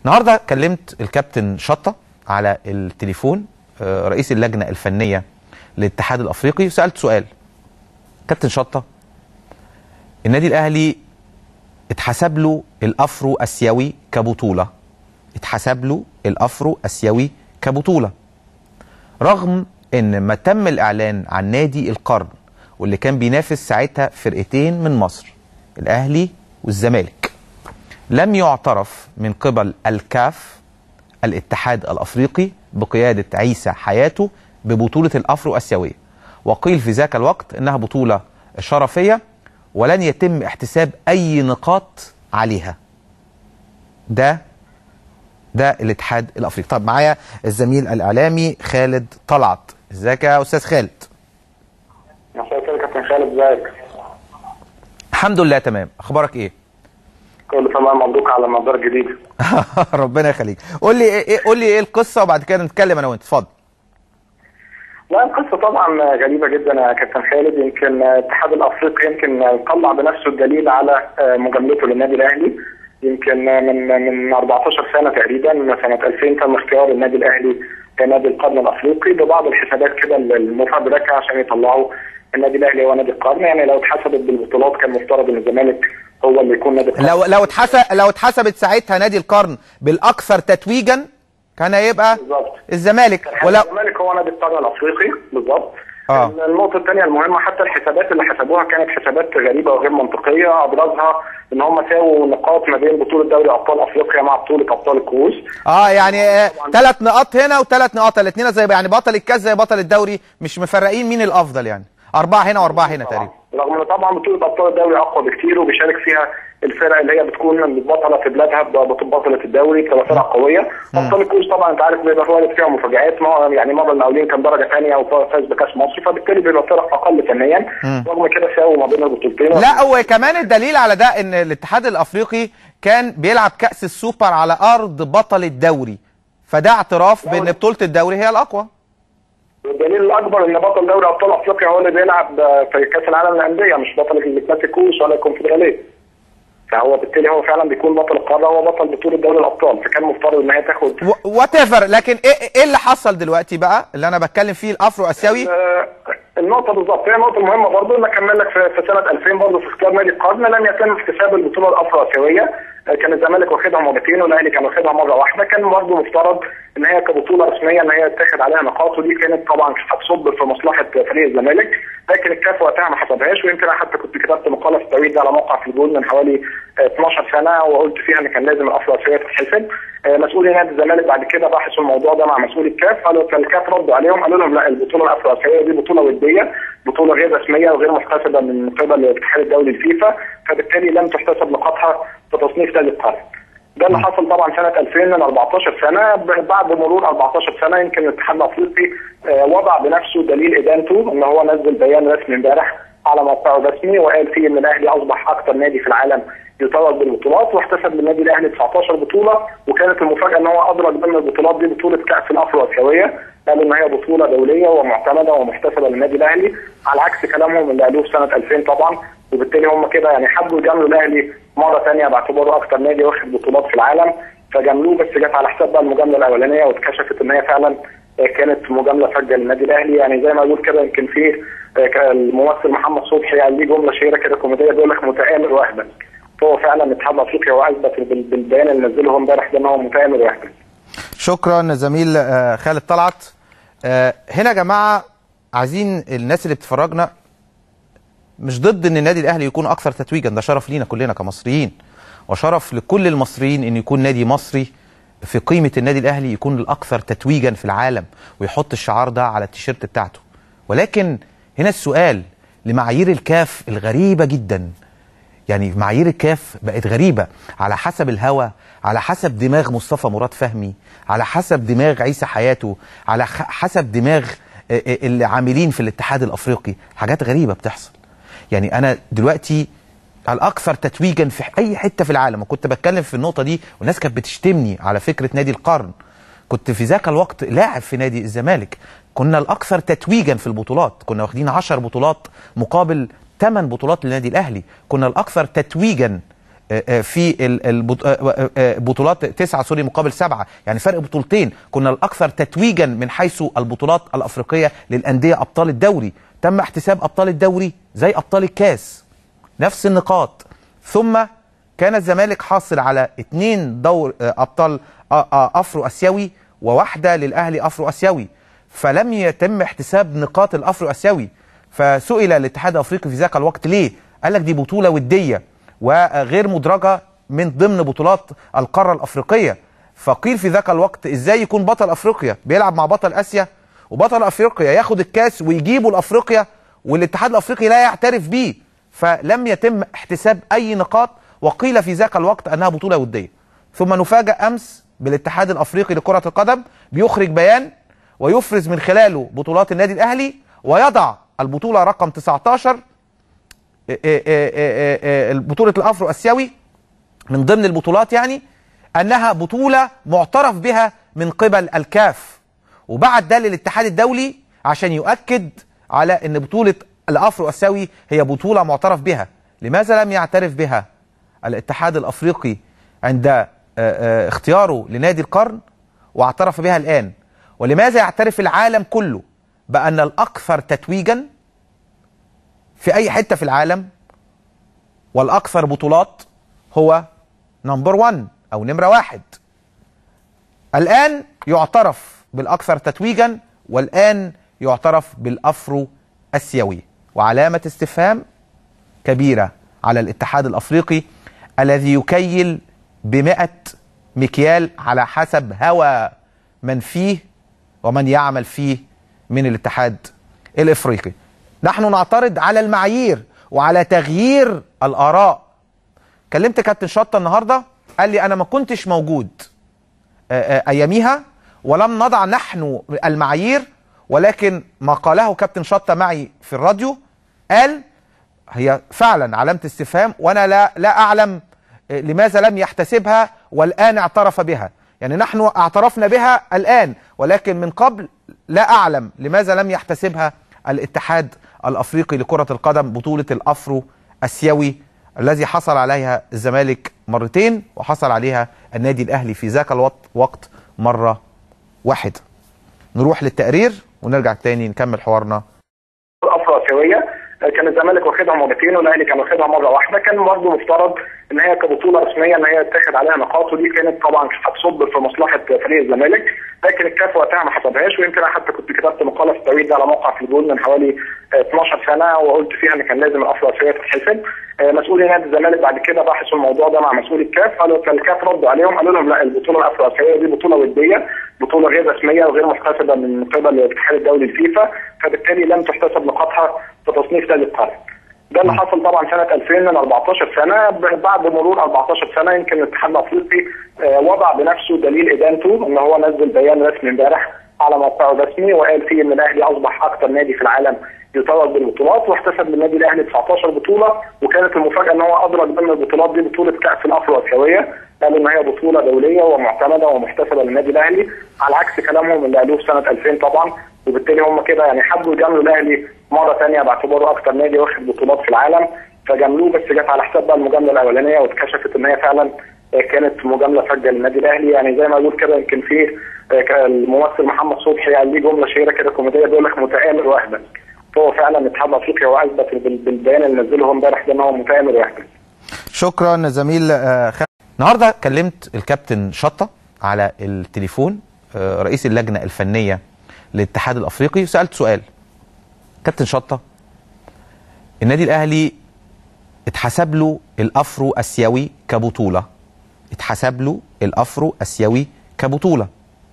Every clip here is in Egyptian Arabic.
النهارده كلمت الكابتن شطه على التليفون آه، رئيس اللجنه الفنيه للاتحاد الافريقي وسالت سؤال كابتن شطه النادي الاهلي اتحسب له الافرو اسيوي كبطوله اتحسب له الافرو اسيوي كبطوله رغم ان ما تم الاعلان عن نادي القرن واللي كان بينافس ساعتها فرقتين من مصر الاهلي والزمالك لم يعترف من قبل الكاف الاتحاد الافريقي بقياده عيسى حياته ببطوله الافرو اسيويه وقيل في ذاك الوقت انها بطوله شرفيه ولن يتم احتساب اي نقاط عليها ده ده الاتحاد الافريقي طب معايا الزميل الاعلامي خالد طلعت ازيك يا استاذ خالد مساء الخير يا كابتن خالد ازيك؟ الحمد لله تمام اخبارك ايه كله تمام مبروك على مدار جديد ربنا يخليك قول لي ايه قول لي ايه القصه وبعد كده نتكلم انا وانت اتفضل لا القصه طبعا غريبه جدا يا كابتن خالد يمكن الاتحاد الافريقي يمكن طلع بنفسه الدليل على مجاملته للنادي الاهلي يمكن من من 14 سنه تقريبا من سنه 2000 تم اختيار النادي الاهلي كنادي القرن الافريقي ببعض الحسابات كده المفبركه عشان يطلعوا النادي الاهلي هو نادي القرن يعني لو اتحسبت بالبطولات كان مفترض ان الزمالك هو اللي يكون نادي القرن لو لو اتحسب لو اتحسبت ساعتها نادي القرن بالاكثر تتويجا كان هيبقى بالظبط الزمالك ولو ولو الزمالك هو نادي القرن الافريقي بالظبط آه. النقطة الثانية المهمة حتى الحسابات اللي حسبوها كانت حسابات غريبة وغير منطقية أبرزها إن هم ساووا نقاط ما بين بطولة دوري أبطال أفريقيا مع بطولة أبطال الكؤوس اه يعني ثلاث نقاط هنا وثلاث نقاط الاثنين زي يعني بطل الكاس زي بطل الدوري مش مفرقين مين الافضل يعني اربعه هنا واربعه هنا تقريبا رغم ان طبعا بطوله ابطال الدوري اقوى بكتير وبيشارك فيها الفرق اللي هي بتكون بطله في بلادها بطوله الدوري بتبقى فرق قويه ابطال الكؤوس طبعا انت عارف بيبقى وارد فيها مفاجات ما يعني مره المقاولين كان درجه ثانيه وفاز بكاس مصر فبالتالي بيبقى فرق اقل فنيا رغم كده ساووا ما بين البطولتين لا وكمان الدليل على ده ان الاتحاد الافريقي كان بيلعب كاس السوبر على ارض بطل الدوري فده اعتراف بان بطوله الدوري هي الاقوى الدليل الاكبر ان بطل دوري ابطال افريقيا هو اللي بيلعب في كاس العالم للانديه مش بطل الكاس الكؤوس ولا الكونفدراليه فهو بالتالي هو فعلا بيكون بطل القاره هو بطل بطوله دوري الابطال فكان مفترض ان هي تاخد وات ايفر لكن ايه ايه اللي حصل دلوقتي بقى اللي انا بتكلم فيه الافرو اسيوي آه، النقطة بالظبط هي نقطة مهمة برضه ان اكمل لك في في سنة 2000 برضه في اختيار نادي القرن لم يتم احتساب البطولة الافرو اسيويه آه، كان الزمالك واخدها مرتين والاهلي كان واخدها مرة واحدة كان برضه مفترض ان هي كبطولة رسمية ان هي يتاخد عليها نقاط ودي كانت طبعا هتصب في مصلحة فريق الزمالك لكن الكاف وقتها ما حسبهاش ويمكن انا حتى كنت كتبت مقالة في التوقيت ده على موقع في الجول من حوالي آه، 12 سنة وقلت فيها ان كان لازم الافرو اسيويه تتحسب آه، مسؤولي نادي الزمالك بعد كده بحثوا الموضوع ده مع مسؤول الكاف قالوا الكاف ردوا عليهم قالوا لهم لا البطوله الافرو اسيويه دي بطوله وديه بطوله غير رسميه وغير محتسبه من قبل الاتحاد الدولي الفيفا فبالتالي لم تحتسب نقاطها في تصنيف نادي القرن. ده اللي حصل طبعا سنه 2000 من 14 سنه ب- بعد مرور 14 سنه يمكن الاتحاد الافريقي آه، وضع بنفسه دليل ادانته ان هو نزل بيان رسمي امبارح على موقعه الرسمي وقال فيه ان الاهلي اصبح اكثر نادي في العالم يتوج بالبطولات واحتسب للنادي الاهلي 19 بطوله وكانت المفاجاه ان هو ادرج ضمن البطولات دي بطوله كاس الافرو اسيويه قال ان هي بطوله دوليه ومعتمده ومحتسبه للنادي الاهلي على عكس كلامهم اللي قالوه في سنه 2000 طبعا وبالتالي هم كده يعني حبوا يجاملوا الاهلي مره ثانيه باعتباره اكثر نادي واخد بطولات في العالم فجاملوه بس جت على حساب بقى المجامله الاولانيه واتكشفت ان هي فعلا آه، كانت مجامله فجه للنادي الاهلي يعني زي ما اقول كده يمكن في آه، كان الممثل محمد صبحي قال ليه جمله شهيره كده كوميديه بيقول لك متآمر واهبل فهو فعلا الاتحاد الافريقي هو اثبت بال- بالبيان اللي نزله هو امبارح ده ان هو متآمر واهبل شكرا زميل آه، خالد طلعت آه، هنا يا جماعه عايزين الناس اللي بتتفرجنا مش ضد ان النادي الاهلي يكون اكثر تتويجا ده شرف لينا كلنا كمصريين وشرف لكل المصريين ان يكون نادي مصري في قيمه النادي الاهلي يكون الاكثر تتويجا في العالم ويحط الشعار ده على التيشيرت بتاعته ولكن هنا السؤال لمعايير الكاف الغريبه جدا يعني معايير الكاف بقت غريبة على حسب الهوى على حسب دماغ مصطفى مراد فهمي على حسب دماغ عيسى حياته على خ- حسب دماغ آه، آه، اللي عاملين في الاتحاد الافريقي حاجات غريبة بتحصل يعني انا دلوقتي الاكثر تتويجا في اي حتة في العالم وكنت بتكلم في النقطة دي والناس كانت بتشتمني على فكرة نادي القرن كنت في ذاك الوقت لاعب في نادي الزمالك كنا الاكثر تتويجا في البطولات كنا واخدين 10 بطولات مقابل 8 بطولات للنادي الاهلي كنا الاكثر تتويجا آه، آه، في ال- البط- آه، آه، بطولات تسعة سوري مقابل سبعة يعني فرق بطولتين كنا الأكثر تتويجا من حيث البطولات الأفريقية للأندية أبطال الدوري تم احتساب أبطال الدوري زي أبطال الكاس نفس النقاط ثم كان الزمالك حاصل على اثنين دور آه، ابطال آه، آه، افرو اسيوي وواحده للاهلي افرو اسيوي فلم يتم احتساب نقاط الافرو اسيوي فسئل الاتحاد الافريقي في ذاك الوقت ليه؟ قال لك دي بطوله وديه وغير مدرجه من ضمن بطولات القاره الافريقيه فقيل في ذاك الوقت ازاي يكون بطل افريقيا بيلعب مع بطل اسيا وبطل افريقيا ياخد الكاس ويجيبه لافريقيا والاتحاد الافريقي لا يعترف بيه فلم يتم احتساب اي نقاط وقيل في ذاك الوقت انها بطوله وديه ثم نفاجأ امس بالاتحاد الافريقي لكره القدم بيخرج بيان ويفرز من خلاله بطولات النادي الاهلي ويضع البطوله رقم 19 إيه إيه إيه إيه إيه بطوله الافرو اسيوي من ضمن البطولات يعني انها بطوله معترف بها من قبل الكاف وبعت ده للاتحاد الدولي عشان يؤكد على ان بطوله الافرو اسيوي هي بطوله معترف بها لماذا لم يعترف بها الاتحاد الافريقي عند آه، آه، اختياره لنادي القرن واعترف بها الان ولماذا يعترف العالم كله بان الاكثر تتويجا في اي حته في العالم والاكثر بطولات هو نمبر 1 او نمره واحد الان يعترف بالاكثر تتويجا والان يعترف بالافرو اسيوي وعلامه استفهام كبيره على الاتحاد الافريقي الذي يكيل بمئة مكيال على حسب هوى من فيه ومن يعمل فيه من الاتحاد الافريقي نحن نعترض على المعايير وعلى تغيير الاراء كلمت كابتن شطه النهارده قال لي انا ما كنتش موجود آه، آه، اياميها ولم نضع نحن المعايير ولكن ما قاله كابتن شطه معي في الراديو قال هي فعلا علامه استفهام وانا لا لا اعلم آه، لماذا لم يحتسبها والان اعترف بها يعني نحن اعترفنا بها الان ولكن من قبل لا اعلم لماذا لم يحتسبها الاتحاد الافريقي لكره القدم بطوله الافرو اسيوي الذي حصل عليها الزمالك مرتين وحصل عليها النادي الاهلي في ذاك الوقت وقت مره واحده نروح للتقرير ونرجع تاني نكمل حوارنا الافرو اسيويه كان الزمالك واخدها مرتين والاهلي كان واخدها مره واحده كان برضه مفترض ان هي كبطوله رسميه ان هي يتاخد عليها نقاط ودي كانت طبعا هتصب في مصلحه فريق الزمالك لكن الكاف وقتها ما حسبهاش ويمكن انا حتى كنت كتبت مقاله في التوقيت ده على موقع في الجول من حوالي آه، 12 سنه وقلت فيها ان كان لازم الافرو اسيويه تتحسب آه، مسؤولي نادي الزمالك بعد كده بحثوا الموضوع ده مع مسؤول الكاف قالوا فالكاف ردوا عليهم قالوا لهم لا البطوله الافرو اسيويه دي بطوله وديه بطوله غير رسميه وغير محتسبه من قبل الاتحاد الدولي الفيفا فبالتالي لم تحتسب نقاطها في تصنيف نادي القرن ده اللي حصل طبعا سنه 2000 من 14 سنه ب- بعد مرور 14 سنه يمكن الاتحاد الافريقي آه، وضع بنفسه دليل ادانته ان هو نزل بيان رسمي امبارح على موقعه الرسمي وقال فيه ان الاهلي اصبح اكثر نادي في العالم يتوج بالبطولات واحتسب للنادي الاهلي 19 بطوله وكانت المفاجاه ان هو ادرج ضمن البطولات دي بطوله كاس الافرو اسيويه قالوا ان هي بطوله دوليه ومعتمده ومحتسبه للنادي الاهلي على عكس كلامهم اللي قالوه في سنه 2000 طبعا وبالتالي هم كده يعني حبوا يجاملوا الاهلي مره ثانيه باعتباره اكثر نادي واخد بطولات في العالم فجاملوه بس جت على حساب بقى المجامله الاولانيه واتكشفت ان هي فعلا آه، كانت مجامله فجه للنادي الاهلي يعني زي ما بقول كده يمكن في آه، كان الممثل محمد صبحي قال ليه جمله شهيره كده كوميديه بيقول لك متآمر واهبل فهو فعلا الاتحاد الافريقي هو اثبت بال- بالبيان اللي نزله هو امبارح ده ان هو متآمر واهبل شكرا زميل آه، خالد النهارده كلمت الكابتن شطه على التليفون آه، رئيس اللجنه الفنيه للاتحاد الافريقي وسالت سؤال كابتن شطه النادي الاهلي اتحسب له الافرو اسيوي كبطوله اتحسب له الافرو اسيوي كبطوله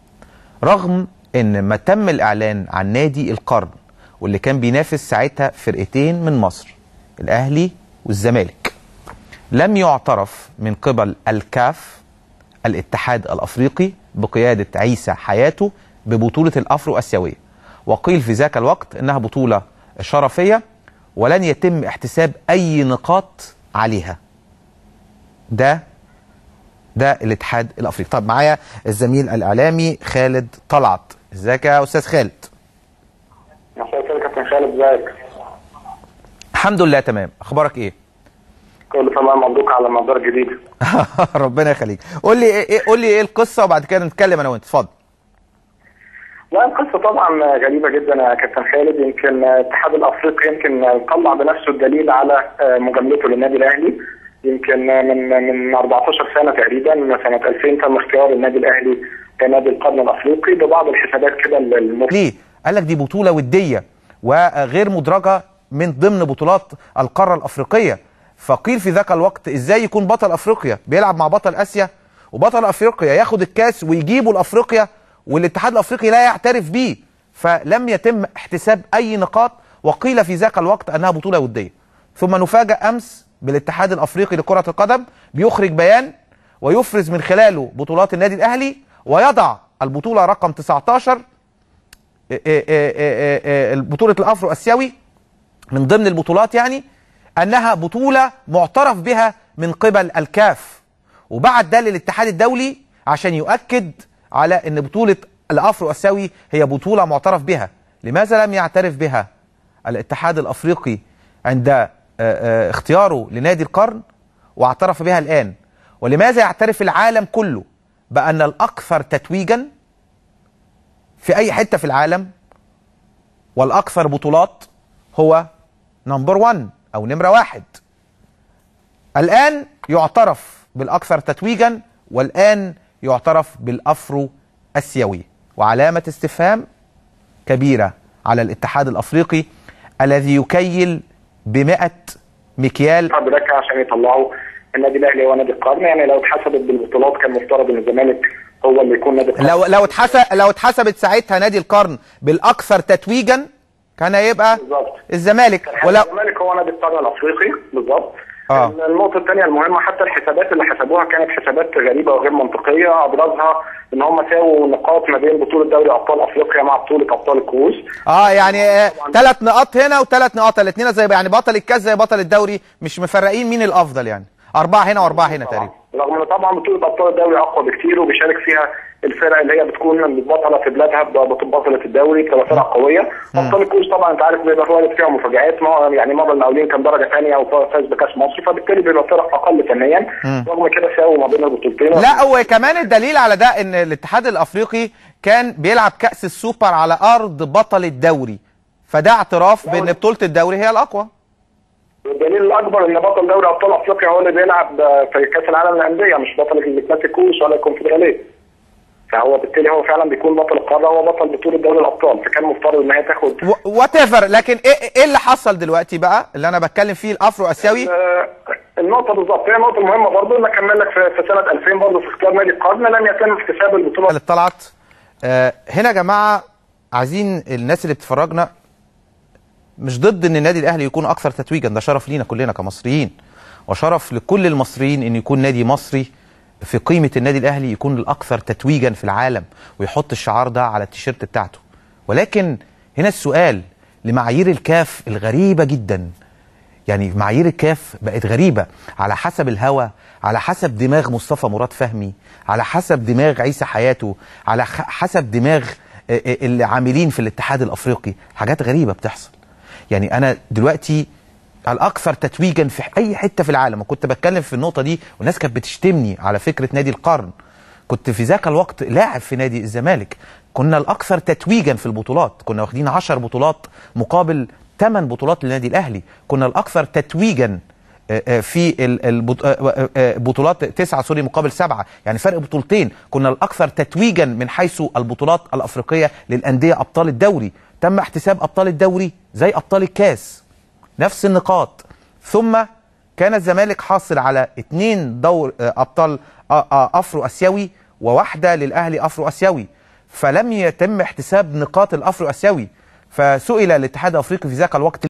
رغم ان ما تم الاعلان عن نادي القرن واللي كان بينافس ساعتها فرقتين من مصر الاهلي والزمالك لم يعترف من قبل الكاف الاتحاد الافريقي بقياده عيسى حياته ببطوله الافرو اسيويه وقيل في ذاك الوقت انها بطوله شرفيه ولن يتم احتساب اي نقاط عليها ده ده الاتحاد الافريقي طب معايا الزميل الاعلامي خالد طلعت ازيك يا استاذ خالد مساء الخير يا كابتن خالد ازيك الحمد لله تمام اخبارك ايه كل سنه مبروك على المدار الجديد ربنا يخليك قول لي ايه قول لي ايه القصه وبعد كده نتكلم انا وانت اتفضل لا القصه طبعا غريبه جدا يا كابتن خالد يمكن الاتحاد الافريقي يمكن طلع بنفسه الدليل على مجاملته للنادي الاهلي يمكن من من 14 سنه تقريبا سنه 2000 تم اختيار النادي الاهلي كنادي القرن الافريقي ببعض الحسابات كده المف... ليه؟ قال لك دي بطوله وديه وغير مدرجه من ضمن بطولات القاره الافريقيه فقيل في ذاك الوقت ازاي يكون بطل افريقيا بيلعب مع بطل اسيا وبطل افريقيا ياخد الكاس ويجيبه لافريقيا والاتحاد الافريقي لا يعترف بيه فلم يتم احتساب اي نقاط وقيل في ذاك الوقت انها بطوله وديه ثم نفاجأ امس بالاتحاد الافريقي لكره القدم بيخرج بيان ويفرز من خلاله بطولات النادي الاهلي ويضع البطوله رقم 19 بطوله الافرو اسيوي من ضمن البطولات يعني انها بطوله معترف بها من قبل الكاف وبعت ده للاتحاد الدولي عشان يؤكد على ان بطوله الافرو اسيوي هي بطوله معترف بها لماذا لم يعترف بها الاتحاد الافريقي عند اختياره لنادي القرن واعترف بها الان ولماذا يعترف العالم كله بان الاكثر تتويجا في اي حته في العالم والاكثر بطولات هو نمبر 1 او نمره واحد الان يعترف بالاكثر تتويجا والان يعترف بالافرو اسيوي وعلامه استفهام كبيره على الاتحاد الافريقي الذي يكيل بمئة مكيال حضرتك عشان يطلعوا النادي الاهلي هو نادي القرن يعني لو اتحسبت بالبطولات كان مفترض ان الزمالك هو اللي يكون نادي القرن لو لو اتحسب لو اتحسبت ساعتها نادي القرن بالاكثر تتويجا كان هيبقى بالظبط الزمالك ولو الزمالك هو نادي القرن الافريقي بالظبط آه. النقطة الثانية المهمة حتى الحسابات اللي حسبوها كانت حسابات غريبة وغير منطقية أبرزها إن هم ساووا نقاط ما بين بطولة دوري أبطال أفريقيا مع بطولة أبطال الكؤوس. اه يعني ثلاث نقاط هنا وثلاث نقاط الاثنين زي يعني بطل الكاس زي بطل الدوري مش مفرقين مين الأفضل يعني أربعة هنا وأربعة هنا تقريبا. رغم إن طبعا بطولة أبطال الدوري أقوى بكتير وبيشارك فيها الفرق اللي هي بتكون بطلة في بلادها بطلة الدوري بتبقى فرق قوية ابطال الكؤوس طبعا انت عارف بيبقى وارد فيها مفاجآت يعني مرة المقاولين كان درجة ثانية وفاز بكاس مصر فبالتالي بيبقى فرق أقل فنيا رغم كده ساووا ما بين البطولتين لا وكمان الدليل على ده ان الاتحاد الافريقي كان بيلعب كأس السوبر على ارض بطل الدوري فده اعتراف بان بطولة الدوري هي الاقوى الدليل الاكبر ان بطل دوري ابطال افريقيا هو اللي بيلعب في كاس العالم للانديه مش بطل الكاس الكؤوس ولا الكونفدراليه فهو بالتالي هو فعلا بيكون بطل القاره هو بطل بطوله دوري الابطال فكان مفترض ان هي تاخد وات ايفر لكن ايه ايه اللي حصل دلوقتي بقى اللي انا بتكلم فيه الافرو اسيوي النقطه بالظبط هي النقطه المهمه برضه ان اكمل لك في, في سنه 2000 برضه في اختيار نادي القرن لم يتم احتساب البطوله اللي طلعت آه هنا يا جماعه عايزين الناس اللي بتتفرجنا مش ضد ان النادي الاهلي يكون اكثر تتويجا ده شرف لينا كلنا كمصريين وشرف لكل المصريين ان يكون نادي مصري في قيمة النادي الأهلي يكون الأكثر تتويجا في العالم ويحط الشعار ده على التيشيرت بتاعته ولكن هنا السؤال لمعايير الكاف الغريبة جدا يعني معايير الكاف بقت غريبة على حسب الهوى على حسب دماغ مصطفى مراد فهمي على حسب دماغ عيسى حياته على حسب دماغ العاملين في الاتحاد الأفريقي حاجات غريبة بتحصل يعني أنا دلوقتي الاكثر تتويجا في اي حته في العالم وكنت بتكلم في النقطه دي والناس كانت بتشتمني على فكره نادي القرن كنت في ذاك الوقت لاعب في نادي الزمالك كنا الاكثر تتويجا في البطولات كنا واخدين 10 بطولات مقابل 8 بطولات للنادي الاهلي كنا الاكثر تتويجا في البطولات تسعة سوري مقابل سبعة يعني فرق بطولتين كنا الأكثر تتويجا من حيث البطولات الأفريقية للأندية أبطال الدوري تم احتساب أبطال الدوري زي أبطال الكاس نفس النقاط ثم كان الزمالك حاصل على اثنين دور ابطال افرو اسيوي وواحده للاهلي افرو اسيوي فلم يتم احتساب نقاط الافرو اسيوي فسئل الاتحاد الافريقي في ذاك الوقت